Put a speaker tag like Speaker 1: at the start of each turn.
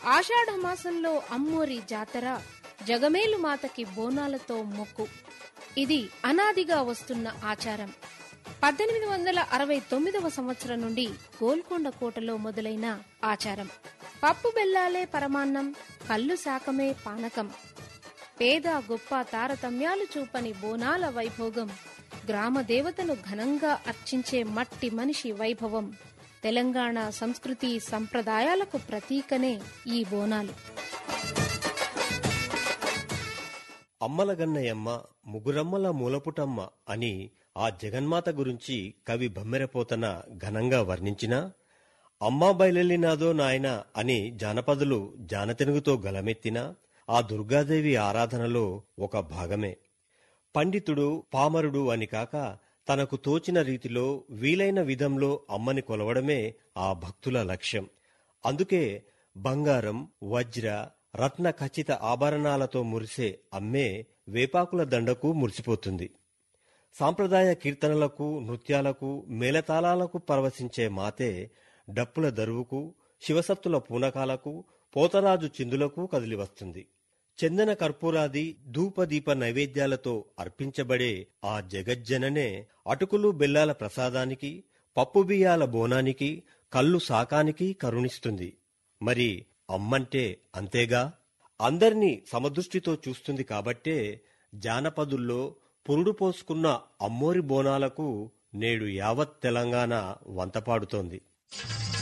Speaker 1: ఆషాఢ మాసంలో అమ్మోరి జాతర జగమేలు మాతకి బోనాలతో మొక్కు ఇది అనాదిగా వస్తున్న ఆచారం పద్దెనిమిది వందల అరవై తొమ్మిదవ సంవత్సరం నుండి గోల్కొండ కోటలో మొదలైన ఆచారం పప్పు బెల్లాలే పరమాన్నం కళ్ళు శాకమే పానకం పేద గొప్ప తారతమ్యాలు చూపని బోనాల వైభోగం గ్రామ దేవతను ఘనంగా అర్చించే మట్టి మనిషి వైభవం తెలంగాణ సంస్కృతి సంప్రదాయాలకు ప్రతీకనే ఈ బోనాలు
Speaker 2: అమ్మలగన్నయమ్మ ముగురమ్మల మూలపుటమ్మ అని ఆ జగన్మాత గురించి కవి బమ్మెరపోతన ఘనంగా వర్ణించినా అమ్మా బయలెల్లినాదో నాయన అని జానపదులు జానతెనుగుతో గలమెత్తినా ఆ దుర్గాదేవి ఆరాధనలో ఒక భాగమే పండితుడు పామరుడు అని కాక తనకు తోచిన రీతిలో వీలైన విధంలో అమ్మని కొలవడమే ఆ భక్తుల లక్ష్యం అందుకే బంగారం వజ్ర రత్న ఖచ్చిత ఆభరణాలతో మురిసే అమ్మే వేపాకుల దండకు మురిసిపోతుంది సాంప్రదాయ కీర్తనలకు నృత్యాలకు మేళతాళాలకు పరవశించే మాతే డప్పుల దరువుకు శివసత్తుల పూనకాలకు పోతరాజు చిందులకు కదిలివస్తుంది చందన కర్పూరాది ధూపదీప నైవేద్యాలతో అర్పించబడే ఆ జగజ్జననే అటుకులు బెల్లాల ప్రసాదానికి పప్పు బియ్యాల బోనానికి కళ్ళు సాకానికి కరుణిస్తుంది మరి అమ్మంటే అంతేగా అందర్నీ సమదృష్టితో చూస్తుంది కాబట్టే జానపదుల్లో పురుడు పోసుకున్న అమ్మోరి బోనాలకు నేడు యావత్ తెలంగాణ వంతపాడుతోంది